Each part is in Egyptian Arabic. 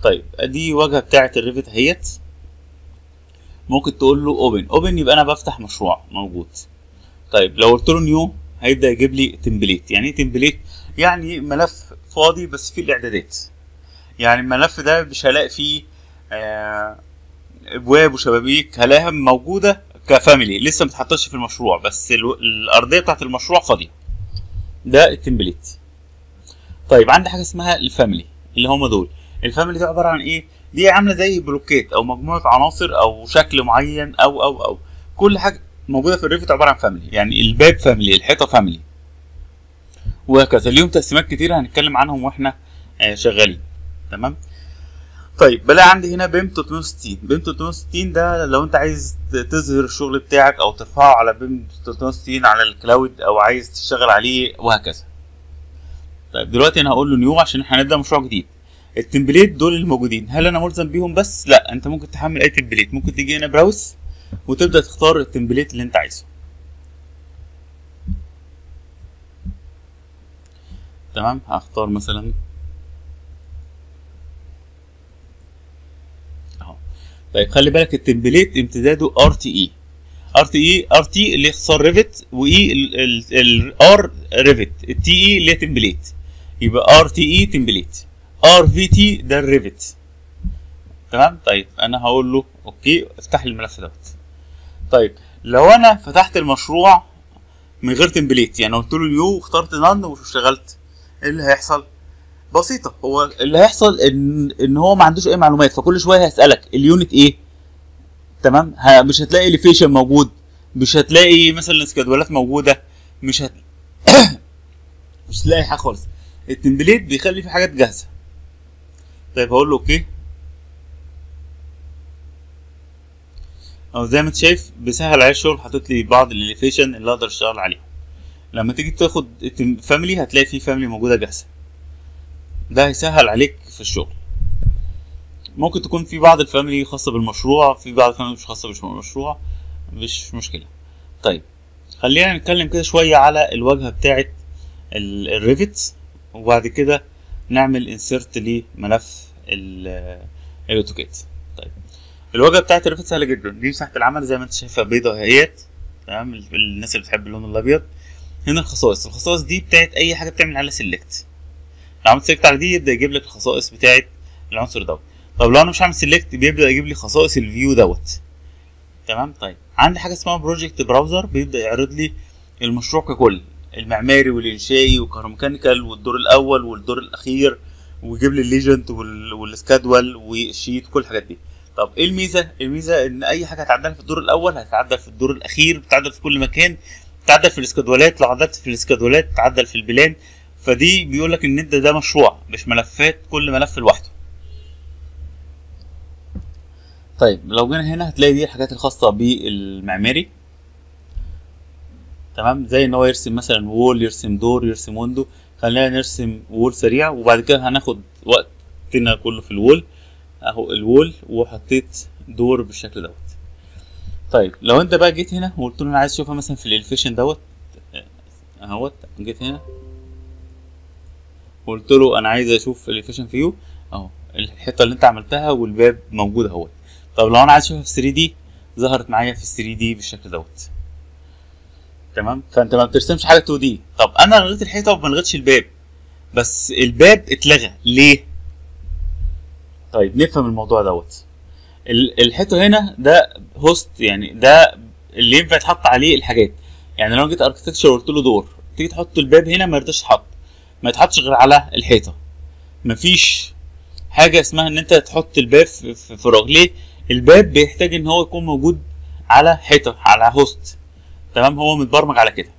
طيب دي واجهه بتاعه الريفت اهيت ممكن تقول له اوبن اوبن يبقى انا بفتح مشروع موجود طيب لو قلت له نيو هيبدا يجيب لي تمبليت يعني ايه تمبليت يعني ملف فاضي بس فيه الاعدادات يعني الملف ده مش هلاقي فيه آه، ابواب وشبابيك هلاقيها موجوده كفاميلي لسه متحطش في المشروع بس الو- الارضيه بتاعت المشروع فاضيه ده التمبليت طيب عندي حاجه اسمها الفاميلي اللي هم دول الفاميلي دي عباره عن ايه دي عامله زي بلوكات او مجموعه عناصر او شكل معين او او او كل حاجه موجوده في الريفت عباره عن فاميلي يعني الباب فاميلي الحيطه فاميلي وهكذا ليهم تقسيمات كتيره هنتكلم عنهم واحنا آه، شغالين تمام طيب بلاقي عندي هنا بيم 360 بيم 360 ده لو انت عايز ت- تظهر الشغل بتاعك او ترفعه على بيم 360 على الكلاود او عايز تشتغل عليه وهكذا طيب دلوقتي انا هقول له نيو عشان احنا هنبدا مشروع جديد التمبليت دول الموجودين هل انا ملزم بيهم بس لا انت ممكن تحمل اي تمبليت ممكن تيجي هنا براوس وتبدا تختار التمبليت اللي انت عايزه تمام هختار مثلا اهو طيب خلي بالك التمبليت امتداده ار تي اي ار تي اي ار تي اللي اختصار ريفت واي الار ريفت التي اي اللي هي تمبليت يبقى ار تي اي تمبليت ار في تي ده الريفت تمام طيب انا هقول له اوكي افتح لي الملف دوت طيب لو انا فتحت المشروع من غير تمبليت يعني قلت له نيو واخترت نان واشتغلت ايه اللي هيحصل بسيطه هو اللي هيحصل ان ان هو ما عندوش اي معلومات فكل شويه هيسالك اليونت ايه تمام ه- مش هتلاقي ليفيشن موجود مش هتلاقي مثلا سكادولات موجوده مش هت... مش هتلاقي حاجه خالص التمبليت بيخلي في حاجات جاهزه طيب هقول له اوكي او زي ما انت شايف بيسهل عليا الشغل حاطط لي بعض الليفيشن اللي اقدر اشتغل عليهم لما تيجي تاخد فاميلي هتلاقي في فاميلي موجوده جاهزه ده هيسهل عليك في الشغل ممكن تكون في بعض الفاميلي خاصه بالمشروع في بعض الفاميلي مش خاصه بالمشروع مش مشكله طيب خلينا نتكلم كده شويه على الواجهه بتاعه الريفت وبعد كده نعمل انسيرت لملف ال- الاوتوكاد طيب الواجهه بتاعت الريفت سهله جدا دي مساحه العمل زي ما انت شايفها بيضه اهيت تمام ال- الناس اللي بتحب اللون الابيض هنا الخصائص الخصائص دي بتاعت اي حاجه بتعمل عليها سيلكت لو عملت سيلكت على دي يبدا يجيب لك الخصائص بتاعت العنصر دوت طب لو انا مش عامل سيلكت بيبدا يجيب لي خصائص الفيو دوت تمام طيب عندي حاجه اسمها بروجكت براوزر بيبدا يعرض لي المشروع ككل المعماري والانشائي والكهروميكانيكال والدور الاول والدور الاخير ويجيب لي الليجند وال- والسكادول والشيت وكل الحاجات دي طب ايه الميزه الميزه ان اي حاجه هتعدل في الدور الاول هتتعدل في الدور الاخير بتعدل في كل مكان تعدل في الاسكادولات لو عدلت في الاسكادولات تعدل في البلان فدي بيقول لك ان انت ده مشروع مش ملفات كل ملف لوحده طيب لو جينا هنا هتلاقي دي الحاجات الخاصه بالمعماري تمام زي ان هو يرسم مثلا وول يرسم دور يرسم ويندو خلينا نرسم وول سريع وبعد كده هناخد وقتنا كله في الوول اهو الوول وحطيت دور بالشكل دوت طيب لو انت بقى جيت هنا وقلت له انا عايز اشوفها مثلا في الالفيشن دوت اهوت جيت هنا وقلت له انا عايز اشوف الالفيشن فيو اهو الحته اللي انت عملتها والباب موجود اهوت طب لو انا عايز اشوفها في 3 دي ظهرت معايا في 3 دي بالشكل دوت تمام فانت ما بترسمش حاجه 2 دي طب انا لغيت الحيطه وما لغيتش الباب بس الباب اتلغى ليه طيب نفهم الموضوع دوت ال- الحيطه هنا ده هوست يعني ده اللي ينفع يتحط عليه الحاجات يعني لو جيت اركتكتشر وقلت له دور تيجي تحط الباب هنا ما يرضاش يتحط ما يتحطش غير على الحيطه مفيش حاجه اسمها ان انت تحط الباب في في فراغ ليه الباب بيحتاج ان هو يكون موجود على حيطه على هوست تمام هو متبرمج على كده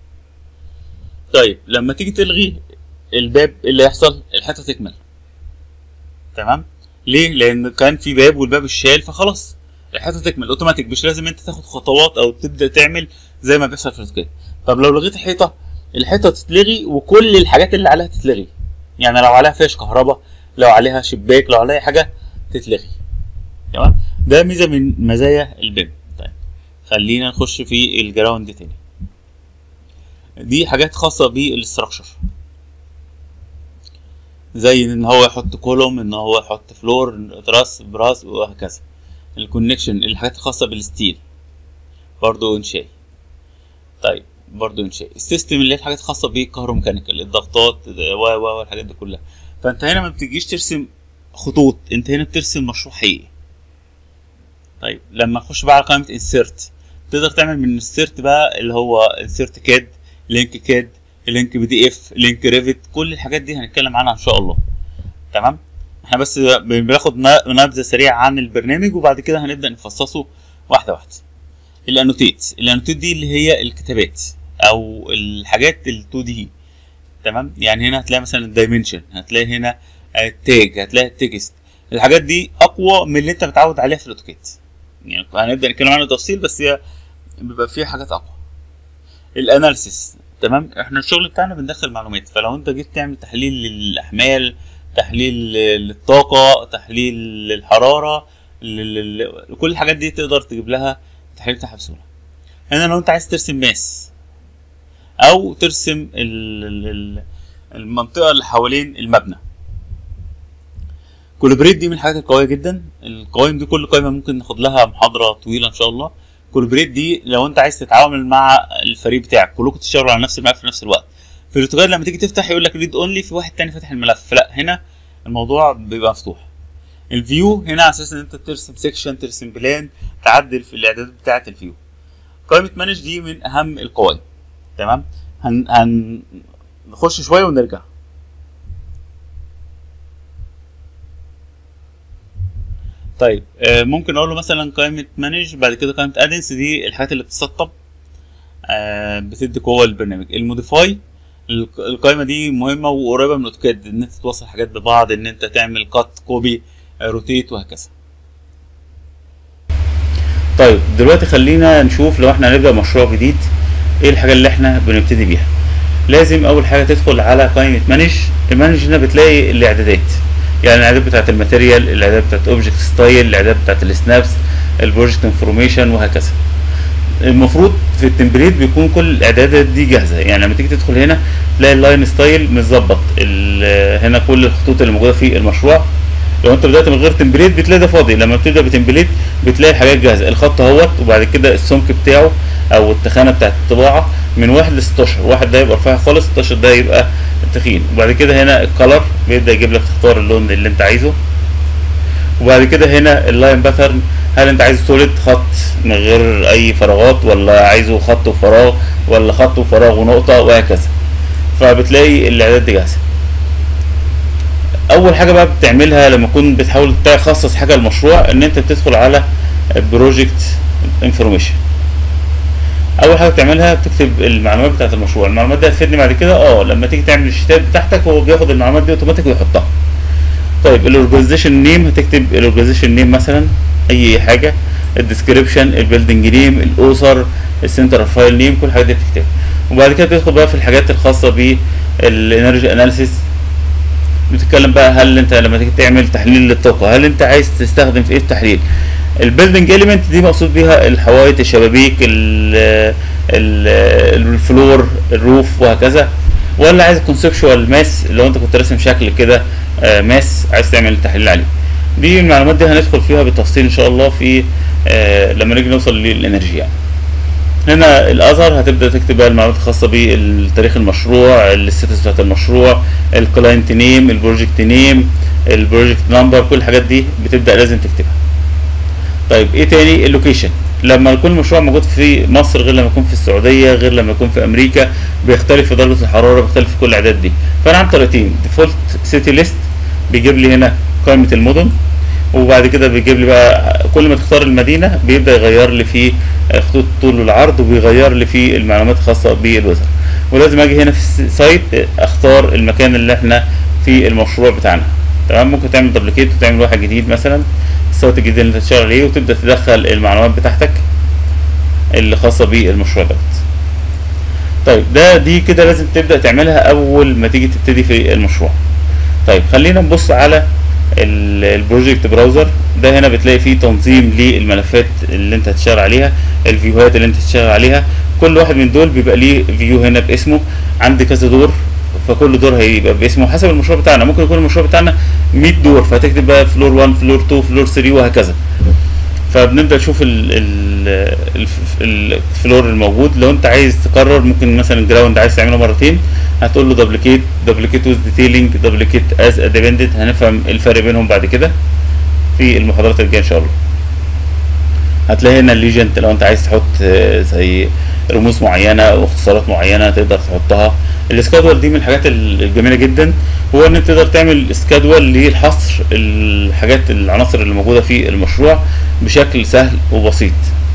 طيب لما تيجي تلغي الباب إيه اللي يحصل الحيطه تكمل تمام ليه لان كان في باب والباب اتشال فخلاص الحيطه تكمل اوتوماتيك مش لازم انت تاخد خطوات او تبدا تعمل زي ما بيحصل في الاوتوكاد طب لو لغيت الحيطه الحيطه تتلغي وكل الحاجات اللي عليها تتلغي يعني لو عليها فيش كهرباء لو عليها شباك لو عليها حاجه تتلغي تمام ده ميزه من مزايا البيم طيب خلينا نخش في الجراوند تاني دي حاجات خاصه بالاستراكشر زي ان هو يحط كولوم ان هو يحط فلور تراس براس وهكذا الكونكشن الحاجات الخاصه بالستيل برضو انشائي طيب برضو انشائي السيستم اللي هي الحاجات الخاصه بالكهروميكانيكال الضغطات و و والحاجات دي كلها فانت هنا ما بتجيش ترسم خطوط انت هنا بترسم مشروع حقيقي طيب لما نخش بقى على قائمه انسيرت تقدر تعمل من انسيرت بقى اللي هو انسيرت كاد لينك كاد لينك بي دي اف لينك ريفت كل الحاجات دي هنتكلم عنها ان شاء الله تمام احنا بس بناخد نبذه سريعه عن البرنامج وبعد كده هنبدا نفصصه واحده واحده الانوتيت الانوتيت دي اللي هي الكتابات او الحاجات ال2 دي تمام يعني هنا هتلاقي مثلا الدايمنشن هتلاقي هنا التاج هتلاقي التكست الحاجات دي اقوى من اللي انت متعود عليها في الاوتوكاد يعني هنبدا نتكلم عنها تفصيل بس هي بيبقى فيها حاجات اقوى الاناليسيس تمام احنا الشغل بتاعنا بندخل معلومات فلو انت جيت تعمل تحليل للاحمال تحليل للطاقه تحليل للحراره كل الحاجات دي تقدر تجيب لها التحليل بتاعها بسهوله هنا لو انت عايز ترسم ماس او ترسم المنطقه اللي حوالين المبنى كولبريت دي من الحاجات القويه جدا القوائم دي كل قائمه ممكن ناخد لها محاضره طويله ان شاء الله كولبريت دي لو انت عايز تتعامل مع الفريق بتاعك كلكم تشتغلوا على نفس الملف في نفس الوقت في الاوتوكاد لما تيجي تفتح يقول لك ريد اونلي في واحد تاني فاتح الملف لا هنا الموضوع بيبقى مفتوح الفيو هنا على اساس ان انت ترسم سيكشن ترسم بلان تعدل في الاعدادات بتاعه الفيو قائمه مانج دي من اهم القوائم تمام هن هنخش شويه ونرجع طيب آه ممكن اقول له مثلا قائمه مانج بعد كده قائمه ادنس دي الحاجات اللي بتسطب آه بتدي قوه للبرنامج الموديفاي القائمه دي مهمه وقريبه من الاوتوكاد ان انت توصل حاجات ببعض ان انت تعمل كات كوبي روتيت وهكذا طيب دلوقتي خلينا نشوف لو احنا هنبدا مشروع جديد ايه الحاجه اللي احنا بنبتدي بيها لازم اول حاجه تدخل على قائمه مانج المانج هنا بتلاقي الاعدادات يعني الاعداد بتاعت الماتيريال الاعداد بتاعت اوبجكت ستايل الاعداد بتاعت السنابس البروجكت انفورميشن وهكذا المفروض في التمبليت بيكون كل الاعدادات دي جاهزه يعني لما تيجي تدخل هنا تلاقي اللاين ستايل متظبط هنا كل الخطوط اللي موجوده في المشروع لو انت بدات من غير تمبليت بتلاقي ده فاضي لما بتبدا بتمبليت بتلاقي الحاجات جاهزه الخط اهوت وبعد كده السمك بتاعه او التخانه بتاعت الطباعه من واحد ل 16 واحد ده يبقى رفيع خالص 16 ده يبقى تخين وبعد كده هنا الكلر بيبدا يجيب لك تختار اللون اللي انت عايزه وبعد كده هنا اللاين باترن هل انت عايز سوليد خط من غير اي فراغات ولا عايزه خط وفراغ ولا خط وفراغ ونقطه وهكذا فبتلاقي الاعداد دي جاهزه اول حاجه بقى بتعملها لما تكون بتحاول تخصص حاجه للمشروع ان انت بتدخل على بروجكت انفورميشن اول حاجه بتعملها بتكتب المعلومات بتاعت المشروع المعلومات دي هتفيدني بعد كده اه لما تيجي تعمل الشتات بتاعتك هو بياخد المعلومات دي اوتوماتيك ويحطها طيب الاورجنايزيشن نيم هتكتب الاورجنايزيشن نيم مثلا اي حاجه الديسكريبشن البيلدنج نيم الاوثر السنتر فايل نيم كل الحاجات دي بتكتبها وبعد كده تدخل بقى في الحاجات الخاصه بالانرجي اناليسيس بتتكلم بقى هل انت لما تيجي تعمل تحليل للطاقه هل انت عايز تستخدم في ايه التحليل البيلدنج اليمنت دي مقصود بيها الحوائط الشبابيك الفلور الروف وهكذا ولا عايز كونسبشوال ماس لو انت كنت راسم شكل كده ماس عايز تعمل تحليل عليه دي المعلومات دي هندخل فيها بالتفصيل ان شاء الله في لما نيجي نوصل للانرجي يعني هنا الازهر هتبدا تكتب بقى المعلومات الخاصه بالتاريخ المشروع الستاتس بتاعت المشروع الكلاينت نيم البروجكت نيم البروجكت نمبر كل الحاجات دي بتبدا لازم تكتبها طيب ايه تاني اللوكيشن لما يكون المشروع موجود في مصر غير لما يكون في السعوديه غير لما يكون في امريكا بيختلف في درجه الحراره بيختلف في كل الاعداد دي فانا عندي طريقتين ديفولت سيتي ليست بيجيب لي هنا قائمه المدن وبعد كده بيجيب لي بقى كل ما تختار المدينه بيبدا يغير لي في خطوط الطول والعرض وبيغير لي في المعلومات الخاصه بالوزن ولازم اجي هنا في السايت اختار المكان اللي احنا في المشروع بتاعنا تمام ممكن تعمل دبليكيت وتعمل واحد جديد مثلا السايت الجديد اللي انت تشتغل عليه وتبدا تدخل المعلومات بتاعتك اللي خاصه بالمشروع دوت طيب ده دي كده لازم تبدا تعملها اول ما تيجي تبتدي في المشروع طيب خلينا نبص على البروجكت براوزر ده هنا بتلاقي فيه تنظيم للملفات اللي انت هتشتغل عليها الفيوهات اللي انت هتشتغل عليها كل واحد من دول بيبقى ليه فيو هنا باسمه عندي كذا دور فكل دور هيبقى باسمه حسب المشروع بتاعنا ممكن يكون المشروع بتاعنا 100 دور فتكتب بقى فلور 1 فلور 2 فلور 3 وهكذا فبنبدا نشوف ال ال الف- الفلور الموجود لو انت عايز تكرر ممكن مثلا الجراوند عايز تعمله مرتين هتقول له دبليكيت دبليكيت ويز ديتيلينج دبليكيت از ديبندنت هنفهم الفرق بينهم بعد كده في المحاضرات الجايه ان شاء الله هتلاقي هنا الليجنت لو انت عايز تحط آه، زي رموز معينه او اختصارات معينه تقدر تحطها السكادول دي من الحاجات ال- الجميله جدا هو ان انت تقدر تعمل سكادول للحصر الحاجات العناصر اللي موجوده في المشروع بشكل سهل وبسيط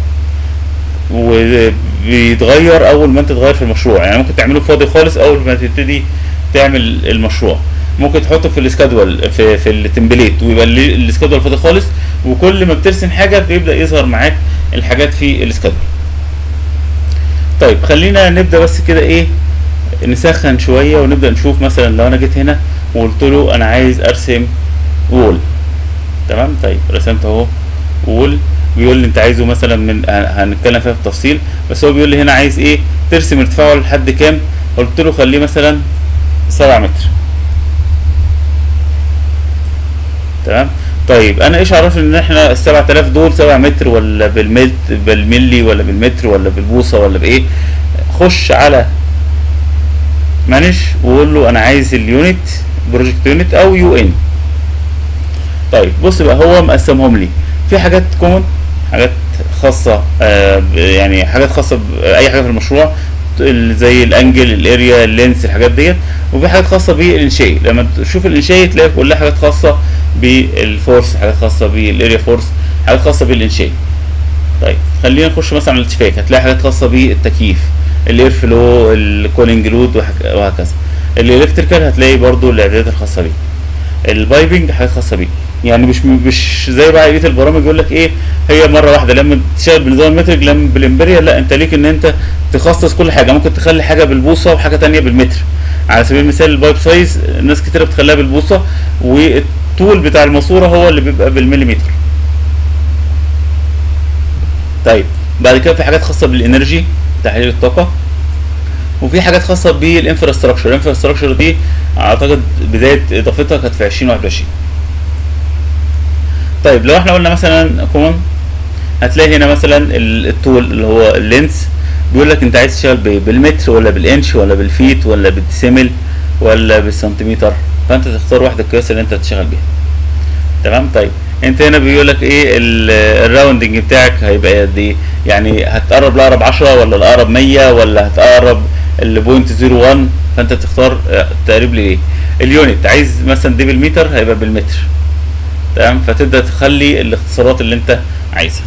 وبيتغير اول ما انت تغير في المشروع يعني ممكن تعمله فاضي خالص اول ما تبتدي تعمل المشروع ممكن تحطه في السكادول في في التمبليت ويبقى ال- السكادول فاضي خالص وكل ما بترسم حاجه بيبدا يظهر معاك الحاجات في السكادول طيب خلينا نبدا بس كده ايه نسخن شويه ونبدا نشوف مثلا لو انا جيت هنا وقلت له انا عايز ارسم وول تمام طيب رسمت اهو وول بيقول لي انت عايزه مثلا من هن- هنتكلم فيها بالتفصيل بس هو بيقول لي هنا عايز ايه ترسم ارتفاعه لحد كام قلت له خليه مثلا 7 متر تمام طيب انا ايش عرفني ان احنا ال 7000 دول 7 متر ولا بالملت بالملي ولا بالمتر ولا بالبوصه ولا بايه خش على مانج وقول له انا عايز اليونت بروجكت يونت او يو ان طيب بص بقى هو مقسمهم لي في حاجات كومن حاجات خاصه آه ب- يعني حاجات خاصه باي حاجه في المشروع ال- زي الانجل الاريا اللينس الحاجات ديت وفي حاجات خاصه بالانشاء لما تشوف الانشاء تلاقي كلها حاجات خاصه بالفورس حاجات خاصه بالاريا فورس حاجات خاصه بالانشاء طيب خلينا نخش مثلا على الاتفاق هتلاقي حاجات خاصه بالتكييف الاير فلو الكولينج لود وهك- وهكذا الالكتريكال هتلاقي برضو الاعدادات الخاصه بيه البايبنج حاجات خاصه بيه يعني مش مش زي بقى بقيه البرامج يقول لك ايه هي مره واحده لما تشتغل بنظام المترك لما بالامبريال لا انت ليك ان انت تخصص كل حاجه ممكن تخلي حاجه بالبوصه وحاجه تانية بالمتر على سبيل المثال البايب سايز ناس كتيره بتخليها بالبوصه والطول بتاع الماسوره هو اللي بيبقى بالمليمتر طيب بعد كده في حاجات خاصه بالانرجي تحليل الطاقه وفي حاجات خاصه بالانفراستراكشر الانفراستراكشر دي اعتقد بدايه اضافتها كانت في 2021 طيب لو احنا قلنا مثلا كومن هتلاقي هنا مثلا ال- الطول اللي هو اللينس بيقول لك انت عايز تشتغل ب- بالمتر ولا بالانش ولا بالفيت ولا بالديسيمل ولا بالسنتيمتر فانت تختار واحده القياس اللي انت هتشتغل بيها تمام طيب انت هنا بيقول لك ايه ال- الراوندنج بتاعك هيبقى قد ايه يعني هتقرب لاقرب 10 ولا الاقرب 100 ولا هتقرب ال 0.01 فانت تختار اه، تقريب لايه اليونت عايز مثلا دي بالمتر هيبقى بالمتر تمام فتبدا تخلي الاختصارات اللي انت عايزها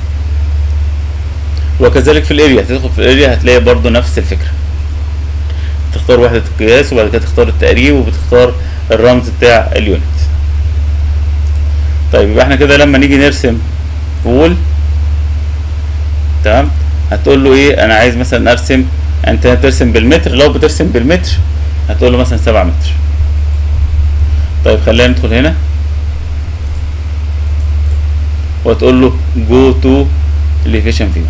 وكذلك في الاريا تدخل في الاريا هتلاقي برضو نفس الفكره تختار وحده القياس وبعد كده تختار التقريب وبتختار الرمز بتاع اليونت طيب يبقى احنا كده لما نيجي نرسم وول تمام هتقول له ايه انا عايز مثلا ارسم انت ترسم بالمتر لو بترسم بالمتر هتقول له مثلا 7 متر طيب خلينا ندخل هنا وتقول له جو تو elevation فيو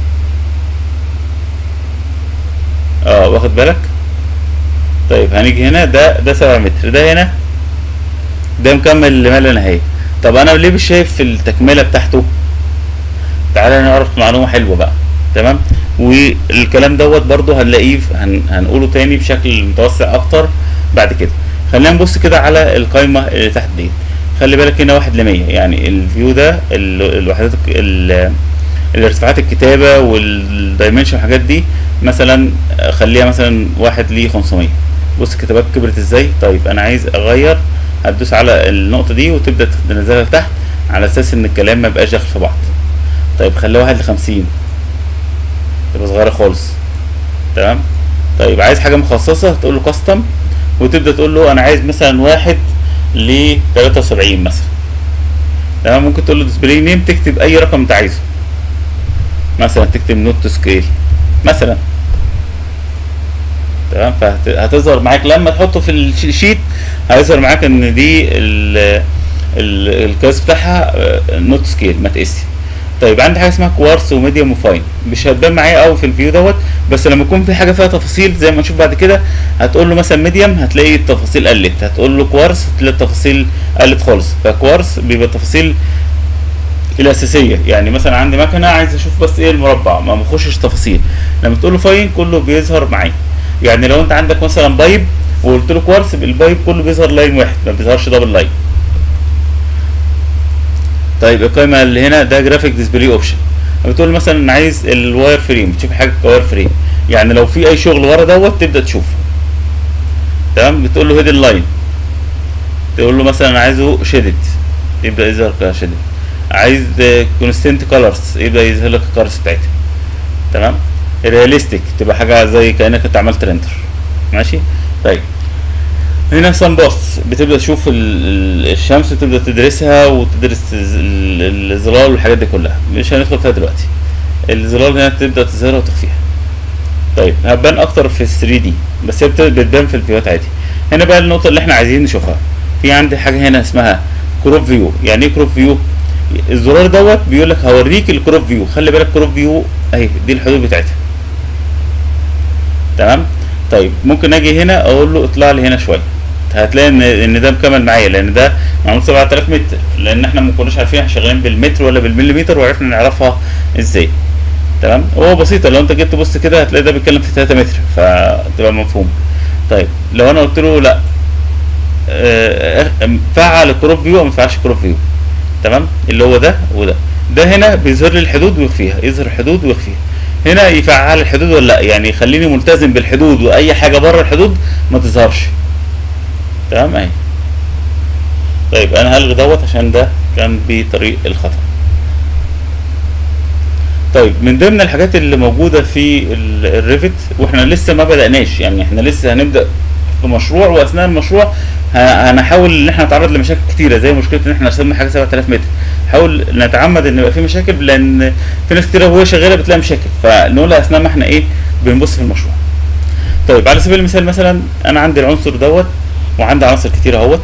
اه واخد بالك طيب هنيجي هنا ده ده 7 متر ده هنا ده مكمل لما لا نهايه طب انا ليه مش شايف في التكمله بتاعته تعالى نعرف معلومه حلوه بقى تمام والكلام دوت برضو هنلاقيه في- هن هنقوله تاني بشكل متوسع اكتر بعد كده خلينا نبص كده على القايمه اللي تحت دي خلي بالك هنا واحد لمية يعني الفيو ده ال- الوحدات الك- ال- الارتفاعات الكتابة والدايمنشن والحاجات دي مثلا خليها مثلا واحد ل 500 بص الكتابات كبرت ازاي طيب انا عايز اغير هتدوس على النقطة دي وتبدأ تنزلها لتحت على اساس ان الكلام ما يبقاش داخل في بعض طيب خليها واحد لخمسين تبقى صغيرة خالص تمام طيب عايز حاجة مخصصة تقول له كاستم وتبدأ تقول له انا عايز مثلا واحد ل 73 مثلا تمام ممكن تقول له ديسبلاي نيم تكتب اي رقم انت عايزه مثلا تكتب نوت تو سكيل مثلا تمام فهتظهر معاك لما تحطه في الشيت هيظهر معاك ان دي ال ال- القياس بتاعها نوت سكيل ما تقسي طيب عندي حاجه اسمها كوارس وميديوم وفاين مش هتبان معايا قوي في الفيو دوت بس لما يكون في حاجه فيها تفاصيل زي ما نشوف بعد كده هتقول له مثلا ميديوم هتلاقي التفاصيل قلت هتقول له كوارس هتلاقي التفاصيل قلت خالص فكوارس بيبقى التفاصيل الاساسيه يعني مثلا عندي مكنه عايز اشوف بس ايه المربع ما بخشش تفاصيل لما تقول له فاين كله بيظهر معايا يعني لو انت عندك مثلا بايب وقلت له كوارس البايب كله بيظهر لاين واحد ما بيظهرش دبل لاين طيب القائمه اللي هنا ده جرافيك ديسبلاي اوبشن بتقول مثلا انا عايز الواير فريم تشوف حاجه كواير فريم يعني لو في اي شغل ورا دوت تبدا تشوفه تمام بتقول له هيدن لاين تقول له مثلا انا عايزه شيدد يبدا يظهر كشيدد عايز كونستنت كولرز يبدا يظهر لك الكولرز بتاعتها تمام رياليستيك تبقى حاجه زي كانك انت عملت ريندر ماشي طيب هنا سان باس بتبدا تشوف ال- ال- الشمس تبدا تدرسها وتدرس ال- الظلال والحاجات دي كلها مش هندخل فيها دلوقتي الظلال هنا تبدا تظهرها وتخفيها طيب هتبان اكتر في ال 3 دي بس هي بت- بتبان في الفيوات عادي هنا بقى النقطه اللي احنا عايزين نشوفها في عندي حاجه هنا اسمها كروب فيو يعني ايه كروب فيو الزرار دوت بيقول لك هوريك الكروب فيو خلي بالك كروب فيو اهي دي الحدود بتاعتها تمام طيب ممكن اجي هنا اقول له اطلع لي هنا شويه هتلاقي ان ان ده مكمل معايا لان ده معمول 7000 متر لان احنا ما كناش عارفين احنا شغالين بالمتر ولا بالمليمتر وعرفنا نعرفها ازاي تمام هو بسيطه لو انت جيت تبص كده هتلاقي ده بيتكلم في 3 متر فتبقى مفهوم طيب لو انا قلت له لا آه، فعل الكروب فيو او ما فعلش كروب فيو تمام اللي هو ده وده ده هنا بيظهر لي الحدود ويخفيها يظهر الحدود ويخفيها هنا يفعل الحدود ولا لا يعني يخليني ملتزم بالحدود واي حاجه بره الحدود ما تظهرش تمام اهي طيب انا هلغي دوت عشان ده كان بطريق الخطا طيب من ضمن الحاجات اللي موجوده في ال- الريفت واحنا لسه ما بدأناش يعني احنا لسه هنبدأ في مشروع واثناء المشروع ه- هنحاول ان احنا نتعرض لمشاكل كتيره زي مشكله ان احنا رسمنا حاجه 7000 متر حاول نتعمد ان يبقى في مشاكل لان في ناس كتيره وهي شغاله بتلاقي مشاكل فنقولها اثناء ما احنا ايه بنبص في المشروع طيب على سبيل المثال مثلا انا عندي العنصر دوت وعندي عناصر كتير اهوت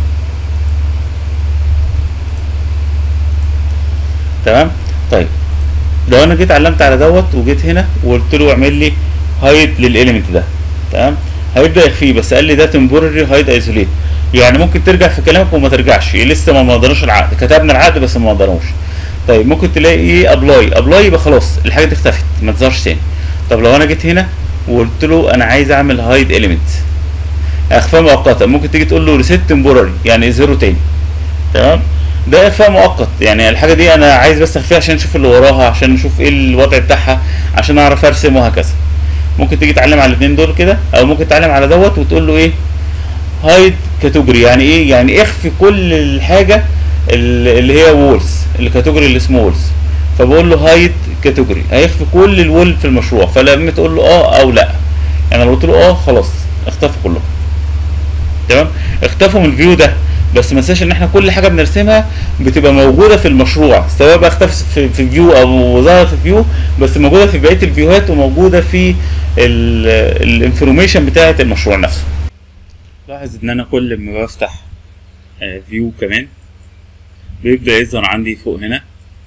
تمام طيب لو انا جيت علمت على دوت وجيت هنا وقلت له اعمل لي هايد للاليمنت ده تمام هيبدا يخفيه بس قال لي ده تمبورري هايد ايزوليت يعني ممكن ترجع في كلامك وما ترجعش لسه ما مضاناش العقد كتبنا العقد بس ما مضانوش طيب ممكن تلاقي ايه ابلاي ابلاي يبقى خلاص الحاجه دي اختفت ما تظهرش تاني طب لو انا جيت هنا وقلت له انا عايز اعمل هايد اليمنت اخفاء مؤقته ممكن تيجي تقول له ريسيت تمبورري يعني اظهره تاني تمام ده اخفاء مؤقت يعني الحاجه دي انا عايز بس اخفيها عشان اشوف اللي وراها عشان نشوف ايه الوضع بتاعها عشان اعرف ارسم وهكذا ممكن تيجي تعلم على الاثنين دول كده او ممكن تعلم على دوت وتقول له ايه هايد كاتيجوري يعني ايه يعني اخفي كل الحاجه ال- اللي هي وولز الكاتيجوري اللي اسمه وولز فبقول له هايد كاتيجوري هيخفي كل الوول في المشروع فلما تقول له اه او لا يعني لو قلت له اه خلاص اختفوا كلهم تمام اختفوا من الفيو ده بس ما تنساش ان احنا كل حاجه بنرسمها بتبقى موجوده في المشروع سواء بقى اختفت في, في فيو او ظهرت في فيو بس موجوده في بقيه الفيوهات وموجوده في الانفورميشن بتاعه المشروع نفسه لاحظ ان انا كل ما بفتح فيو كمان بيبدا يظهر عندي فوق هنا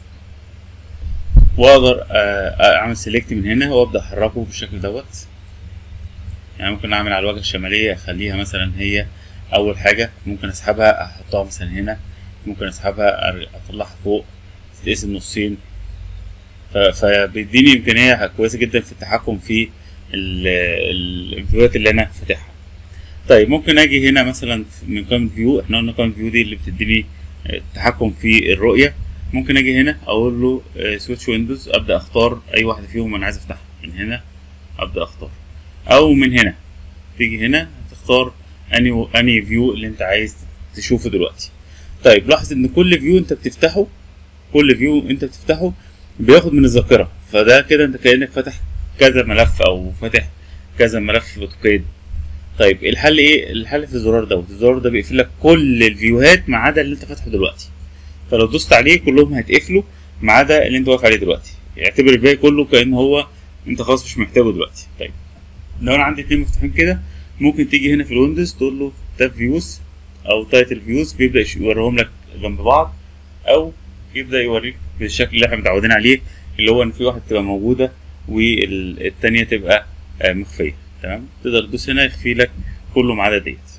واقدر آه، اعمل سيلكت من هنا وابدا احركه بالشكل دوت يعني ممكن اعمل على الواجهه الشماليه اخليها مثلا هي اول حاجه ممكن اسحبها احطها مثلا هنا ممكن اسحبها أر- اطلعها فوق تتقسم نصين ف- فبيديني امكانيه كويسه جدا في التحكم في ال- ال- الفيوهات اللي انا فاتحها طيب ممكن اجي هنا مثلا من قائمه فيو احنا قلنا قائمه فيو دي اللي بتديني التحكم في الرؤيه ممكن اجي هنا اقول له سويتش ويندوز ابدا اختار اي واحده فيهم انا عايز افتحها من هنا ابدا اختار او من هنا تيجي هنا تختار اني اني فيو اللي انت عايز تشوفه دلوقتي طيب لاحظ ان كل فيو انت بتفتحه كل فيو انت بتفتحه بياخد من الذاكره فده كده انت كانك فاتح كذا ملف او فاتح كذا ملف اوتوكاد طيب الحل ايه الحل في الزرار دوت الزرار ده بيقفل لك كل الفيوهات ما عدا اللي انت فاتحه دلوقتي فلو دوست عليه كلهم هيتقفلوا ما عدا اللي انت واقف عليه دلوقتي اعتبر الباقي كله كان هو انت خلاص مش محتاجه دلوقتي طيب لو انا عندي اتنين مفتوحين كده ممكن تيجي هنا في الويندوز تقول له تاب فيوز او تايتل فيوز بيبدا يوريهم لك جنب بعض او يبدا يوريك بالشكل اللي احنا متعودين عليه اللي هو ان في واحده تبقى موجوده والتانيه تبقى آه، مخفيه تمام تقدر تدوس هنا يخفي لك كله ما عدا ديت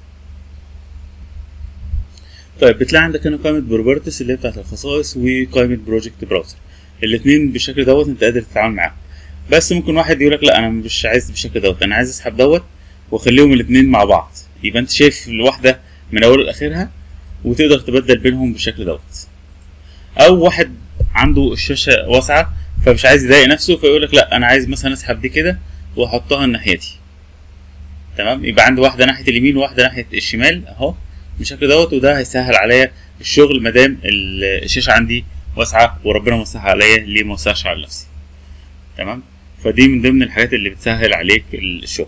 طيب بتلاقي عندك هنا قائمه بروبرتس اللي هي بتاعت الخصائص وقائمه بروجكت براوزر الاثنين بالشكل دوت انت قادر تتعامل معاهم بس ممكن واحد يقول لك لا انا مش عايز بالشكل دوت انا عايز اسحب دوت واخليهم الاثنين مع بعض يبقى انت شايف الواحده من اولها لاخرها وتقدر تبدل بينهم بالشكل دوت او واحد عنده الشاشه واسعه فمش عايز يضايق نفسه فيقول لك لا انا عايز مثلا اسحب دي كده واحطها الناحيه دي تمام يبقى عندي واحده ناحيه اليمين وواحده ناحيه الشمال اهو بالشكل دوت وده هيسهل عليا الشغل ما دام ال- الشاشه عندي واسعه وربنا موسعها عليا ليه ما وسعش على نفسي تمام فدي من ضمن الحاجات اللي بتسهل عليك الشغل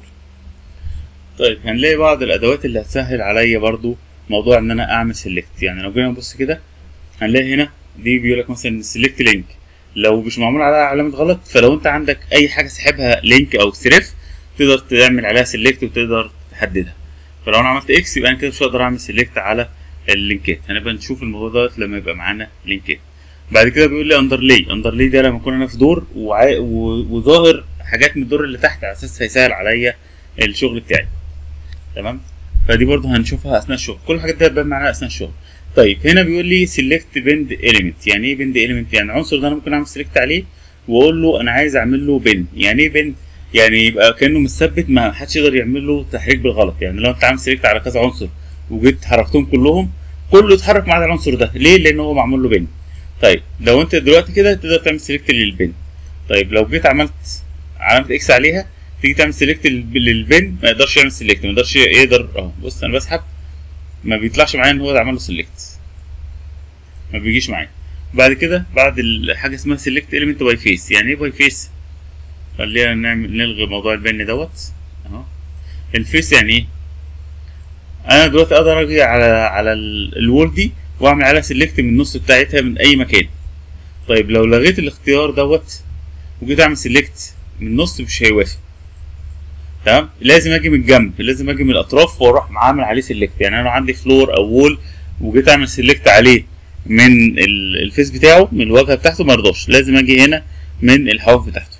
طيب هنلاقي بعض الادوات اللي هتسهل عليا برضو موضوع ان انا اعمل سيلكت يعني لو جينا نبص كده هنلاقي هنا دي بيقول لك مثلا سيلكت لينك لو مش معمول عليها علامه غلط فلو انت عندك اي حاجه سحبها لينك او سريف تقدر تعمل عليها سيلكت وتقدر تحددها فلو انا عملت اكس يبقى انا كده مش هقدر اعمل سيلكت على اللينكات هنبقى نشوف الموضوع دوت لما يبقى معانا لينكات بعد كده بيقول لي اندرلي اندرلي ده لما اكون انا في دور وعا... و... وظاهر حاجات من الدور اللي تحت على اساس هيسهل عليا الشغل بتاعي تمام فدي برضه هنشوفها اثناء الشغل كل الحاجات دي هتبان معانا اثناء الشغل طيب هنا بيقول لي سيلكت بند اليمنت يعني ايه بند اليمنت يعني العنصر ده انا ممكن اعمل سيلكت عليه واقول له انا عايز اعمل له بن يعني ايه بن يعني يبقى كانه مثبت ما حدش يقدر يعمل له تحريك بالغلط يعني لو انت عامل سيلكت على كذا عنصر وجيت حركتهم كلهم كله يتحرك ما عدا العنصر ده ليه لان هو معمول له بن طيب لو انت دلوقتي كده تقدر تعمل سيلكت للبن طيب لو جيت عملت علامه اكس عليها تيجي تعمل سيلكت للبن ما يقدرش يعمل سيلكت ما يقدرش يقدر اهو بص انا بسحب ما بيطلعش معايا ان هو عمل له سيلكت ما بيجيش معايا بعد كده بعد ال- حاجه اسمها سيلكت اليمنت باي فيس يعني ايه باي فيس خلينا نعمل نلغي موضوع البن دوت اهو الفيس يعني ايه انا دلوقتي اقدر اجي على على ال- الوول دي واعمل عليها سيلكت من النص بتاعتها من اي مكان طيب لو لغيت الاختيار دوت وجيت اعمل سيلكت من النص مش هيوافق تمام لازم اجي من الجنب لازم اجي من الاطراف واروح عامل عليه سيلكت يعني انا لو عندي فلور او وول وجيت اعمل سيلكت عليه من ال- الفيس بتاعه من الواجهه بتاعته ما رضاش لازم اجي هنا من الحواف بتاعته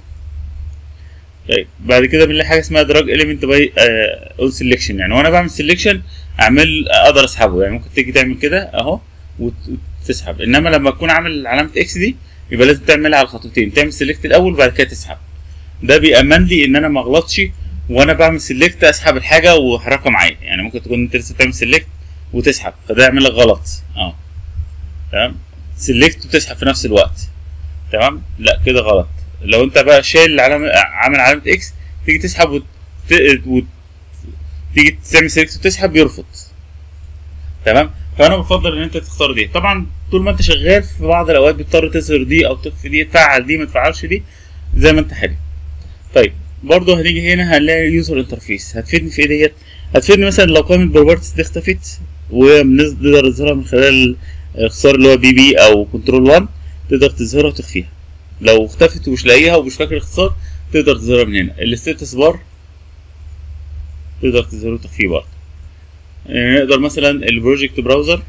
طيب بعد كده بنلاقي حاجه اسمها دراج اليمنت باي اون سيلكشن يعني وانا بعمل سيلكشن اعمل اقدر اسحبه يعني ممكن تيجي تعمل كده اهو وت- وتسحب انما لما تكون عامل علامه اكس دي يبقى لازم تعملها على خطوتين تعمل سيلكت الاول وبعد كده تسحب ده بيأمن لي ان انا ما اغلطش وانا بعمل سيلكت اسحب الحاجه واحركها معايا يعني ممكن تكون انت لسه بتعمل سيلكت وتسحب فده يعمل لك غلط اه تمام سيلكت وتسحب في نفس الوقت تمام لا كده غلط لو انت بقى شايل العلامه عامل علامه اكس تيجي تسحب وت... وت... تيجي تعمل سيلكت وتسحب يرفض تمام فانا بفضل ان انت تختار دي طبعا طول ما انت شغال في بعض الاوقات بتضطر تظهر دي او تخفي دي تفعل دي ما تفعلش دي زي ما انت حابب طيب برضه هنيجي هنا هنلاقي يوزر انترفيس هتفيدني في ايه ديت هتفيدني مثلا لو قائمه بروبرتيز دي اختفت ونقدر نظهرها من خلال اختصار اللي هو بي بي او كنترول 1 تقدر تظهرها وتخفيها لو اختفت ومش لاقيها ومش فاكر الاختصار تقدر تظهرها من هنا الستاتس بار تقدر تظهره وتخفيه برضه يعني نقدر مثلا البروجكت براوزر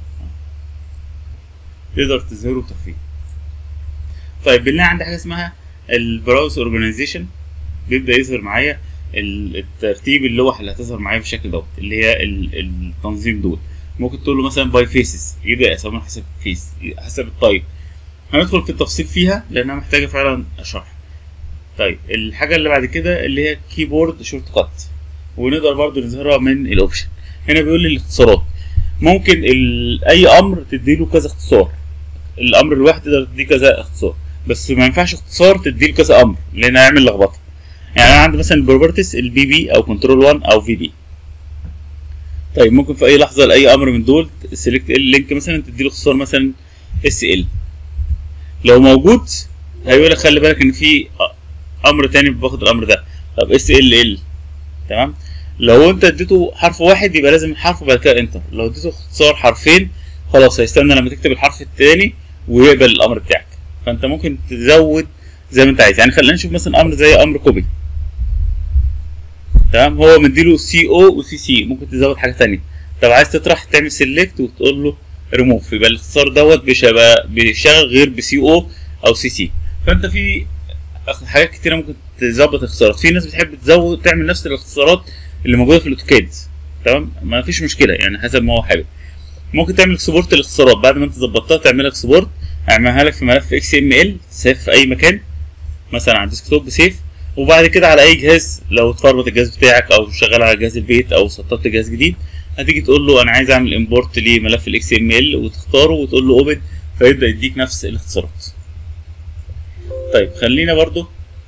تقدر تظهره وتخفيه طيب بنلاقي عندي حاجه اسمها البراوز اورجانيزيشن بيبدا يظهر معايا ال- الترتيب اللوح اللي هتظهر معايا بالشكل دوت اللي هي ال- التنظيم دول ممكن تقول له مثلا باي فيسز يبدا يقسمها حسب فيس حسب التايب هندخل في التفصيل فيها لانها محتاجه فعلا شرح طيب الحاجه اللي بعد كده اللي هي كيبورد شورت كات ونقدر برضو نظهرها من الاوبشن هنا بيقول لي الاختصارات ممكن ال... اي امر تديله كذا اختصار الامر الواحد تقدر تديه كذا اختصار بس ما ينفعش اختصار تديله كذا امر لان هيعمل لخبطه يعني انا عندي مثلا البروبرتيز البي بي او كنترول 1 او في بي طيب ممكن في اي لحظه لاي امر من دول سيلكت ال لينك مثلا تديله اختصار مثلا اس ال لو موجود هيقول لك خلي بالك ان في امر تاني باخد الامر ده طب اس ال ال تمام لو انت اديته حرف واحد يبقى لازم الحرف وبعد كده انتر لو اديته اختصار حرفين خلاص هيستنى لما تكتب الحرف التاني ويقبل الامر بتاعك فانت ممكن تزود زي ما انت عايز يعني خلينا نشوف مثلا امر زي امر كوبي تمام هو مديله سي او وسي سي ممكن تزود حاجه تانية طب عايز تطرح تعمل سيلكت وتقول له ريموف يبقى الاختصار دوت مش هيبقى بيشتغل غير بسي او او سي سي فانت في حاجات كتيره ممكن تظبط اختصارات في ناس بتحب تزود تعمل نفس الاختصارات اللي موجوده في الاوتوكاد تمام ما فيش مشكله يعني حسب ما هو حابب ممكن تعمل اكسبورت الاختصارات بعد ما انت ظبطتها تعملها اكسبورت اعملها لك في ملف اكس ام ال سيف في اي مكان مثلا على الديسك توب سيف وبعد كده على اي جهاز لو اتفربط الجهاز بتاعك او شغال على جهاز البيت او سطبت جهاز جديد هتيجي تقول له انا عايز اعمل امبورت لملف الاكس ام ال وتختاره وتقول له اوبن فيبدا يديك نفس الاختصارات طيب خلينا برضو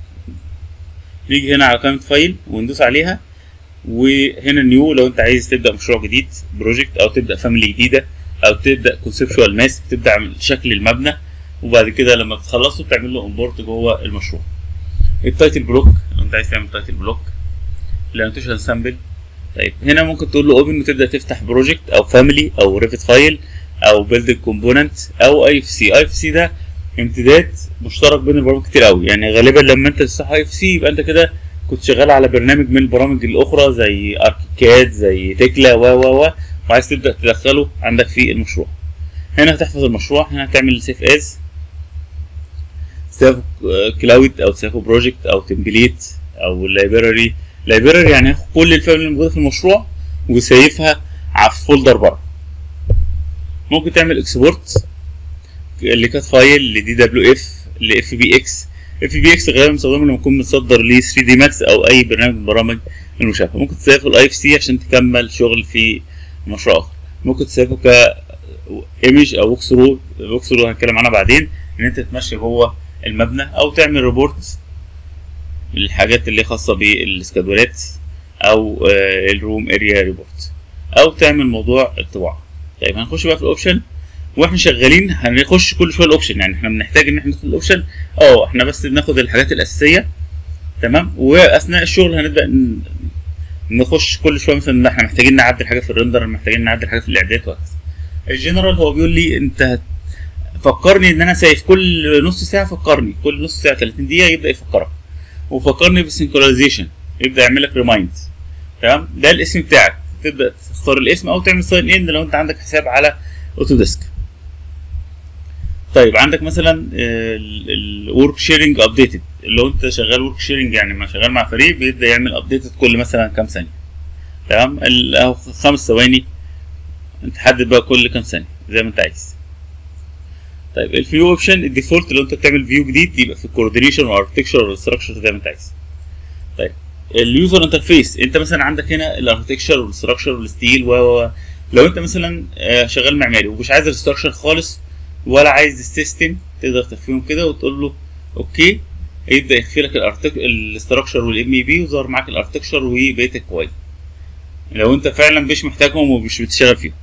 نيجي هنا على قائمه فايل وندوس عليها وهنا نيو لو انت عايز تبدا مشروع جديد بروجكت او تبدا فاميلي جديده او تبدا كونسبشوال ماس تبدا شكل المبنى وبعد كده لما تخلصه تعمل له امبورت جوه المشروع التايتل بلوك لو انت عايز تعمل تايتل بلوك الانوتيشن سامبل طيب هنا ممكن تقول له اوبن وتبدا تفتح بروجكت او فاميلي او ريفت فايل او بيلد كومبوننت او اي اف سي اي اف سي ده امتداد مشترك بين البرامج كتير قوي يعني غالبا لما انت تفتح اي اف سي يبقى انت كده كنت شغال على برنامج من البرامج الاخرى زي اركيكاد زي تكلا و و و وعايز تبدا تدخله عندك في المشروع هنا هتحفظ المشروع هنا هتعمل سيف از سيف كلاود او سيف بروجكت او تمبليت او لايبراري لايبراري يعني هاخد كل الفايل الموجوده في المشروع وسيفها على فولدر بره ممكن تعمل اكسبورت اللي كانت فايل لدي دبليو اف لاف بي اكس اف بي اكس غالبا بنستخدمه لما نكون بنصدر ل 3 دي ماكس او اي برنامج من البرامج المشابهه ممكن تسيفه الاي اف سي عشان تكمل شغل في مشروع اخر ممكن تسيفه ك ايمج او ووك ثرو ووك ثرو هنتكلم عنها بعدين ان انت تمشي جوه المبنى او تعمل ريبورت الحاجات اللي خاصه بالسكادولات او الروم اريا ريبورت او تعمل موضوع الطباعه طيب هنخش بقى في الاوبشن واحنا شغالين هنخش كل شويه الاوبشن يعني احنا بنحتاج ان احنا ندخل الاوبشن اه احنا بس بناخد الحاجات الاساسيه تمام واثناء الشغل هنبدا نخش كل شويه مثلا احنا محتاجين نعدل حاجه في الريندر محتاجين نعدل حاجه في الاعداد وهكذا الجنرال هو بيقول لي انت فكرني ان انا سايف كل نص ساعه فكرني كل نص ساعه 30 دقيقه يبدا يفكرك وفكرني بالسنكرونايزيشن يبدا يعمل لك ريمايند تمام ده الاسم بتاعك تبدا تختار الاسم او تعمل ساين ان لو انت عندك حساب على اوتوديسك طيب عندك مثلا الورك شيرنج ابديتد لو انت شغال ورك شيرنج يعني ما شغال مع فريق بيبدا يعمل ابديتد كل مثلا كام ثانيه تمام او خمس ثواني انت حدد بقى كل كام ثانيه زي ما انت عايز طيب الفيو اوبشن الديفولت لو انت بتعمل فيو جديد يبقى في الكوردينيشن والاركتكشر والستراكشر زي ما انت عايز طيب اليوزر انترفيس انت مثلا عندك هنا الاركتكشر والستراكشر والستيل و لو انت مثلا شغال معماري ومش عايز الستراكشر خالص ولا عايز السيستم تقدر تخفيهم كده وتقول له اوكي يبدا يخفي لك الاستراكشر والام اي بي وظهر معاك الاركتكشر وبقيه الكواي لو انت فعلا مش محتاجهم ومش بتشتغل فيهم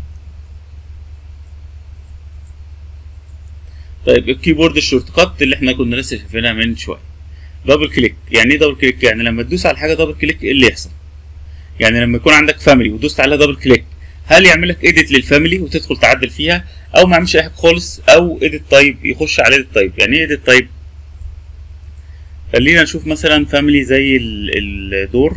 طيب الكيبورد الشورت كات اللي احنا كنا لسه شايفينها من شويه دبل كليك يعني ايه دبل كليك يعني لما تدوس على حاجه دبل كليك ايه اللي يحصل يعني لما يكون عندك فاميلي ودوست عليها دبل كليك هل يعمل لك ايديت للفاميلي وتدخل تعدل فيها او ما يعملش اي حاجه خالص او ايديت تايب يخش على ايديت تايب يعني ايه ايديت تايب خلينا نشوف مثلا فاميلي زي الدور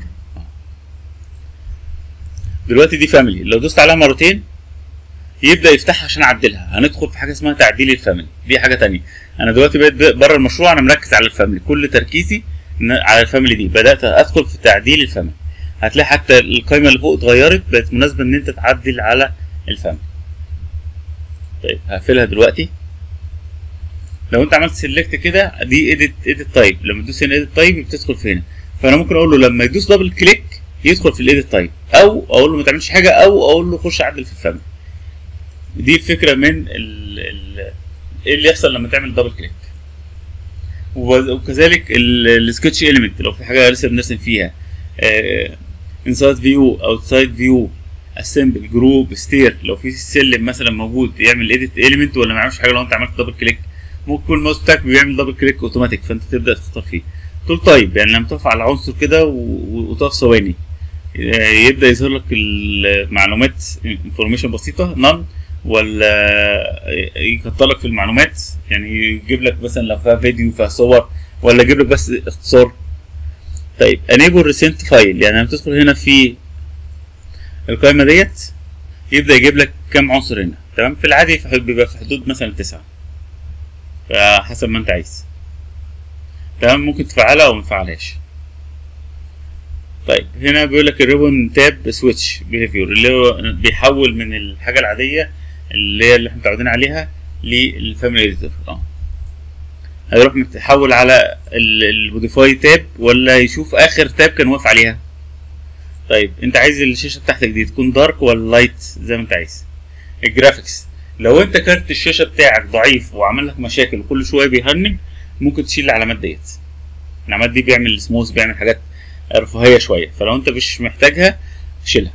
دلوقتي دي فاميلي لو دوست عليها مرتين يبدا يفتحها عشان اعدلها هندخل في حاجه اسمها تعديل الفاميلي دي حاجه تانية انا دلوقتي بقيت بره المشروع انا مركز على الفاميلي كل تركيزي على الفاميلي دي بدات ادخل في تعديل الفاميلي هتلاقي حتى القائمه اللي فوق اتغيرت بقت مناسبه ان انت تعدل على الفاميلي طيب هقفلها دلوقتي لو انت عملت سيلكت كده دي ايديت ايديت تايب لما تدوس هنا ايديت تايب بتدخل في هنا فانا ممكن اقول له لما يدوس دبل كليك يدخل في الايديت تايب او اقول له ما تعملش حاجه او اقول له خش عدل في الفاميلي دي الفكره من ال ال ايه اللي يحصل لما تعمل دبل كليك وكذلك السكتش اليمنت لو في حاجه لسه بنرسم فيها انسايد فيو اوتسايد فيو اسمبل جروب ستير لو في سلم مثلا موجود يعمل ايديت اليمنت ولا ما يعملش حاجه لو انت عملت دبل كليك ممكن يكون الماوس بتاعك بيعمل دبل كليك اوتوماتيك فانت تبدا تختار فيه تقول طيب يعني لما تقف على عنصر كده وتقف ثواني يبدا يظهر لك المعلومات انفورميشن بسيطه نون ولا يكتر لك في المعلومات يعني يجيب لك مثلا لو فيها فيديو فيها صور ولا يجيب لك بس اختصار طيب انيبل ريسنت فايل يعني لما تدخل هنا في القائمه ديت يبدا يجيب لك كام عنصر هنا تمام في العادي في حدود- بيبقى في حدود مثلا تسعة فحسب ما انت عايز تمام ممكن تفعلها او ما تفعلهاش طيب هنا بيقول لك الريبون تاب سويتش بيهيفير اللي هو بيحول من الحاجه العاديه اللي هي اللي احنا متعودين عليها للفاميلي اديتور اه هيروح متحول على الموديفاي تاب ولا يشوف اخر تاب كان واقف عليها طيب انت عايز الشاشه بتاعتك دي تكون دارك ولا لايت زي ما انت عايز الجرافيكس لو انت كارت الشاشه بتاعك ضعيف وعامل لك مشاكل وكل شويه بيهنج ممكن تشيل العلامات ديت العلامات دي بيعمل سموث بيعمل حاجات رفاهيه شويه فلو انت مش محتاجها شيلها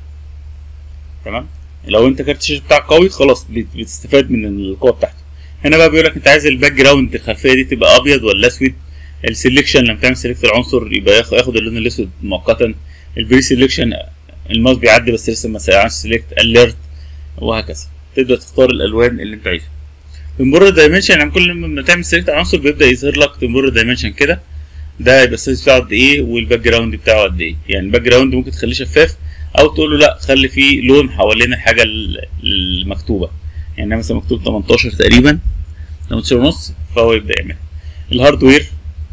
تمام لو انت كارت الشاشه بتاعك قوي خلاص بت- بتستفاد من القوه بتاعته هنا بقى بيقول لك انت عايز الباك جراوند الخلفيه دي تبقى ابيض ولا اسود السلكشن لما تعمل سيلكت العنصر يبقى ياخ- ياخد اللون الاسود مؤقتا البري سيلكشن الماوس بيعدي بس لسه ما عملش سيلكت اليرت وهكذا تبدا تختار الالوان اللي انت عايزها تمبر دايمنشن يعني كل ما تعمل سيلكت عنصر بيبدا يظهر لك تمبر دايمنشن كده ده يبقى السايز بتاعه قد ايه والباك جراوند بتاعه قد ايه يعني الباك جراوند ممكن تخليه شفاف او تقول له لا خلي فيه لون حوالين الحاجه ال- المكتوبه يعني مثلا مكتوب 18 تقريبا 18 ونص فهو يبدا يعملها الهاردوير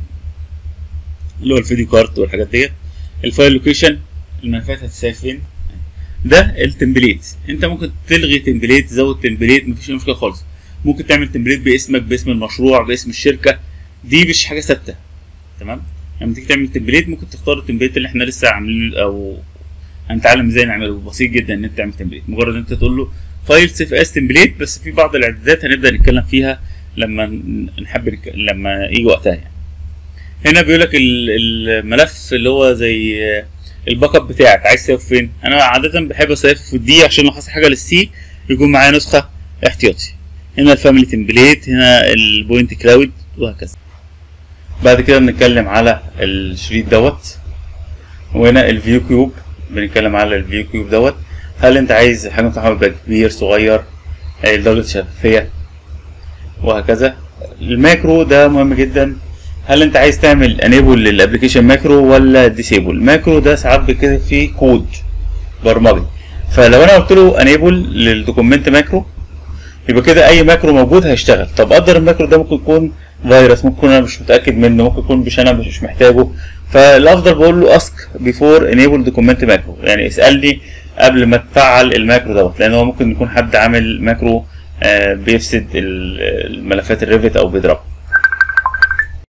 اللي هو الفيديو كارت والحاجات ديت الفايل لوكيشن الملفات هتسيب فين ده التمبليت انت ممكن تلغي تمبليت تزود تمبليت مفيش أي مشكله خالص ممكن تعمل تمبليت باسمك باسم المشروع باسم الشركه دي مش حاجه ثابته تمام لما تيجي تعمل تمبليت ممكن تختار التمبليت اللي احنا لسه عاملينه او هنتعلم ازاي نعمله بسيط جدا ان انت تعمل تمبليت مجرد ان انت تقول له فايل سيف اس تمبليت بس في بعض الاعدادات هنبدا نتكلم فيها لما ن- نحب نك... لما يجي وقتها يعني هنا بيقول لك ال- الملف اللي هو زي الباك اب بتاعك عايز تسيبه فين انا عاده بحب اسيبه في الدي عشان لو حصل حاجه للسي يكون معايا نسخه احتياطي هنا الفاميلي تمبليت هنا البوينت كلاود وهكذا بعد كده بنتكلم على الشريط دوت وهنا الفيو كيوب بنتكلم على الفيو كيوب دوت هل انت عايز حاجه بتاعها يبقى كبير صغير آه، درجه شفافيه وهكذا الماكرو ده مهم جدا هل انت عايز تعمل انيبل للابلكيشن ماكرو ولا ديسيبل ماكرو ده ساعات بيتكتب فيه كود برمجي فلو انا قلت له انيبل للدوكيمنت ماكرو يبقى كده اي ماكرو موجود هيشتغل طب قدر الماكرو ده ممكن يكون فيروس ممكن يكون انا مش متاكد منه ممكن يكون مش انا مش محتاجه فالافضل بقول له اسك بيفور انيبل دوكيمنت ماكرو يعني اسالني قبل ما تفعل الماكرو دوت لان هو ممكن يكون حد عامل ماكرو آه، بيفسد ال- الملفات الريفت او بيضربها